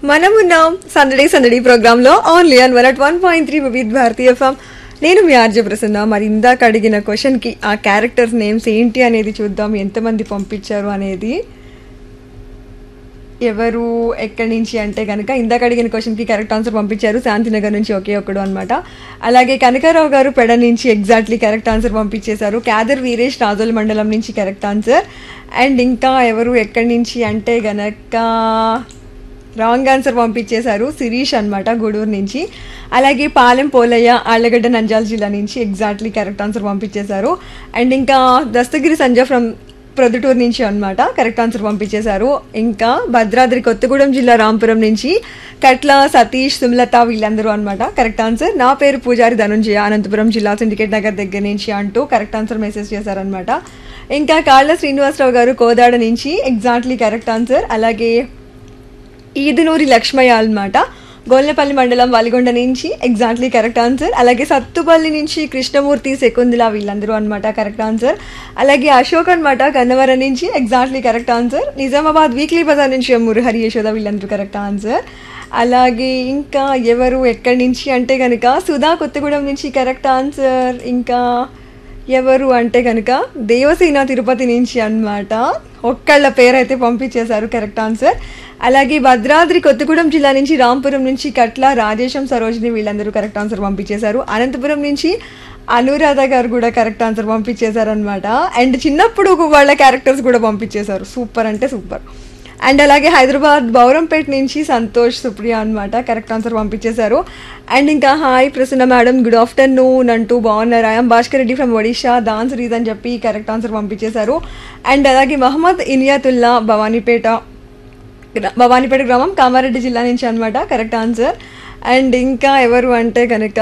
మనమున్నాం సందడి సందడి ప్రోగ్రామ్ లో only on one at one point three Vividh Bharati FM నేను మీ ఆర్జ ప్రసన్న మరి ఇందాక అడిగిన క్వశ్చన్ కి ఆ క్యారెక్టర్స్ నేమ్స్ ఏంటి అనేది చూద్దాం ఎంతమంది పంపించారు అనేది ఎవరు ఎక్కడి నుంచి అంటే కనుక ఇందాక అడిగిన క్వశ్చన్కి కరెక్ట్ ఆన్సర్ పంపించారు శాంతినగర్ నుంచి ఒకే ఒక్కడు అనమాట అలాగే కనకారావు గారు పెడ నుంచి ఎగ్జాక్ట్లీ కరెక్ట్ ఆన్సర్ పంపించేశారు క్యాదర్ వీరేష్ రాజోల్ మండలం నుంచి కరెక్ట్ ఆన్సర్ అండ్ ఇంకా ఎవరు ఎక్కడి నుంచి అంటే గనక రాంగ్ ఆన్సర్ పంపించేశారు శిరీష్ అనమాట గూడూరు నుంచి అలాగే పాలెం పోలయ్య ఆళ్ళగడ్డ నంజాల్ జిల్లా నుంచి ఎగ్జాక్ట్లీ కరెక్ట్ ఆన్సర్ పంపించేశారు అండ్ ఇంకా దస్తగిరి సంజయ్ ఫ్రమ్ ప్రొద్దుటూరు నుంచి అన్నమాట కరెక్ట్ ఆన్సర్ పంపించేశారు ఇంకా భద్రాద్రి కొత్తగూడెం జిల్లా రాంపురం నుంచి కట్ల సతీష్ సుమలత వీళ్ళందరూ అన్నమాట కరెక్ట్ ఆన్సర్ నా పేరు పూజారి ధనుంజయ అనంతపురం జిల్లా సిండికేట్ నగర్ దగ్గర నుంచి అంటూ కరెక్ట్ ఆన్సర్ మెసేజ్ చేశారనమాట ఇంకా కాళ్ళ శ్రీనివాసరావు గారు కోదాడ నుంచి ఎగ్జాక్ట్లీ కరెక్ట్ ఆన్సర్ అలాగే ఈదునూరి లక్ష్మయ్య అన్నమాట గోల్నపల్లి మండలం వాలిగొండ నుంచి ఎగ్జాక్ట్లీ కరెక్ట్ ఆన్సర్ అలాగే సత్తుపల్లి నుంచి కృష్ణమూర్తి శకుందిల వీళ్ళందరూ అనమాట కరెక్ట్ ఆన్సర్ అలాగే అశోక్ అనమాట గన్నవరం నుంచి exactly correct answer Nizamabad weekly bazaar నుంచి మురహరి యశోద వీళ్ళందరూ కరెక్ట్ ఆన్సర్ అలాగే ఇంకా ఎవరు ఎక్కడి నుంచి అంటే కనుక సుధా కొత్తగూడెం నుంచి కరెక్ట్ ఆన్సర్ ఇంకా ఎవరు అంటే కనుక దేవసేన తిరుపతి నుంచి అన్నమాట ఒక్కళ్ళ పేరైతే పంపించేశారు కరెక్ట్ ఆన్సర్ అలాగే భద్రాద్రి కొత్తగూడెం జిల్లా నుంచి రాంపురం నుంచి కట్ల రాజేశం సరోజిని వీళ్ళందరూ కరెక్ట్ ఆన్సర్ పంపించేశారు అనంతపురం నుంచి అనురాధ గారు కూడా కరెక్ట్ ఆన్సర్ పంపించేశారు అనమాట అండ్ చిన్నప్పుడు వాళ్ళ క్యారెక్టర్స్ కూడా పంపించేశారు సూపర్ అంటే సూపర్ అండ్ అలాగే హైదరాబాద్ బౌరంపేట నుంచి సంతోష్ సుప్రియ అనమాట కరెక్ట్ ఆన్సర్ పంపించేశారు అండ్ ఇంకా hi Prasanna madam good afternoon అంటూ బాగున్నారు ఐఎమ్ భాస్కర్ రెడ్డి ఫ్రమ్ ఒడిషా దాన్స్ రీజ్ అని చెప్పి కరెక్ట్ ఆన్సర్ పంపించేశారు అండ్ అలాగే మహమ్మద్ ఇనియాతుల్లా భవానీపేట గ్రా- భవానీపేట గ్రామం కామారెడ్డి జిల్లా నుంచి అనమాట కరెక్ట్ ఆన్సర్ అండ్ ఇంకా ఎవరు అంటే కనుక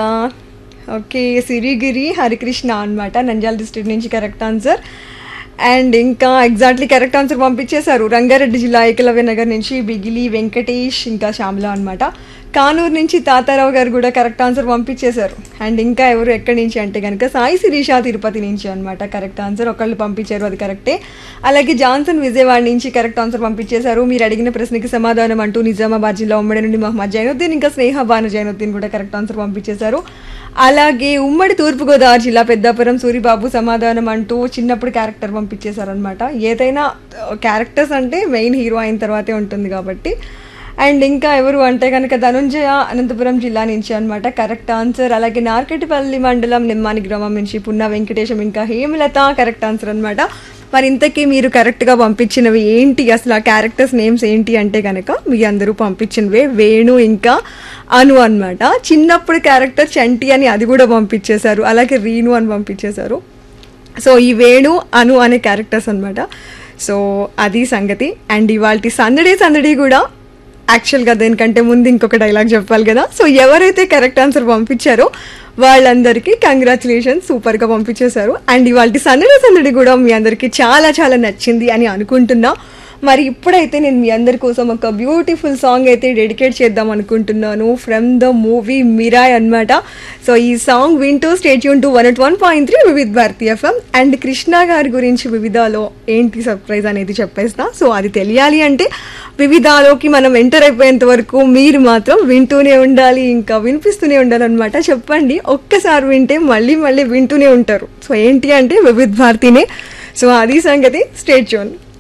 ఓకే సిరిగిరి హరికృష్ణ అనమాట నంద్యాల డిస్ట్రిక్ట్ నుంచి కరెక్ట్ ఆన్సర్ అండ్ ఇంకా ఎగ్జాక్ట్లీ కరెక్ట్ ఆన్సర్ పంపించేశారు రంగారెడ్డి జిల్లా ఏకలవ్య నగర్ నుంచి బిగిలి వెంకటేష్ ఇంకా శ్యామల అనమాట కానూరు నుంచి తాతారావు గారు కూడా కరెక్ట్ ఆన్సర్ పంపించేశారు అండ్ ఇంకా ఎవరు ఎక్కడి నుంచి అంటే కనుక సాయి శిరీష తిరుపతి నుంచి అనమాట కరెక్ట్ ఆన్సర్ ఒకళ్ళు పంపించారు అది కరెక్టే అలాగే జాన్సన్ విజయవాడ నుంచి కరెక్ట్ ఆన్సర్ పంపించేశారు మీరు అడిగిన ప్రశ్నకి సమాధానం అంటూ నిజామాబాద్ జిల్లా ఉమ్మడి నుండి మహమ్మద్ జైనుద్దీన్ ఇంకా స్నేహ బాను జైనుద్దీన్ కూడా కరెక్ట్ ఆన్సర్ పంపించేశారు అలాగే ఉమ్మడి తూర్పుగోదావరి జిల్లా పెద్దాపురం సూరిబాబు సమాధానం అంటూ చిన్నప్పుడు క్యారెక్టర్ పంపించేశారనమాట ఏదైనా క్యారెక్టర్స్ అంటే మెయిన్ హీరో అయిన తర్వాతే ఉంటుంది కాబట్టి అండ్ ఇంకా ఎవరు అంటే కనుక ధనుంజయ అనంతపురం జిల్లా నుంచి అనమాట కరెక్ట్ ఆన్సర్ అలాగే నార్కెటిపల్లి మండలం నిమ్మాని గ్రామం నుంచి పున్న వెంకటేశం ఇంకా హేమలత కరెక్ట్ ఆన్సర్ అనమాట మరి ఇంతకీ మీరు కరెక్ట్గా పంపించినవి ఏంటి అసలు ఆ క్యారెక్టర్స్ నేమ్స్ ఏంటి అంటే కనుక మీ అందరూ పంపించినవే వేణు ఇంకా అను అన్నమాట చిన్నప్పుడు క్యారెక్టర్ చంటి అని అది కూడా పంపించేశారు అలాగే రీను అని పంపించేశారు సో ఈ వేణు అను అనే క్యారెక్టర్స్ అన్నమాట సో అది సంగతి అండ్ ఇవాళ సందడి సందడి కూడా యాక్చువల్గా దేనికంటే ముందు ఇంకొక డైలాగ్ చెప్పాలి కదా సో ఎవరైతే కరెక్ట్ ఆన్సర్ పంపించారో వాళ్ళందరికీ కంగ్రాచులేషన్స్ సూపర్గా పంపించేశారు అండ్ ఇవాళ సందడి సందడి కూడా మీ అందరికీ చాలా చాలా నచ్చింది అని అనుకుంటున్నా మరి ఇప్పుడైతే నేను మీ అందరి కోసం ఒక బ్యూటిఫుల్ సాంగ్ అయితే డెడికేట్ చేద్దాం అనుకుంటున్నాను ఫ్రమ్ ద మూవీ మిరాయ్ అన్నమాట సో ఈ సాంగ్ వింటూ stay tuned to one at one point three Vividh Bharati FM and Krishna గారి గురించి వివిధాలో ఏంటి సర్ప్రైజ్ అనేది చెప్పేస్తా సో అది తెలియాలి అంటే వివిధాలోకి మనం ఎంటర్ అయిపోయేంత వరకు మీరు మాత్రం వింటూనే ఉండాలి ఇంకా వినిపిస్తూనే ఉండాలన్నమాట చెప్పండి ఒక్కసారి వింటే మళ్ళీ మళ్ళీ వింటూనే ఉంటారు సో ఏంటి అంటే వివిధ్ భారతీనే సో అది సంగతి స్టేట్ చూన్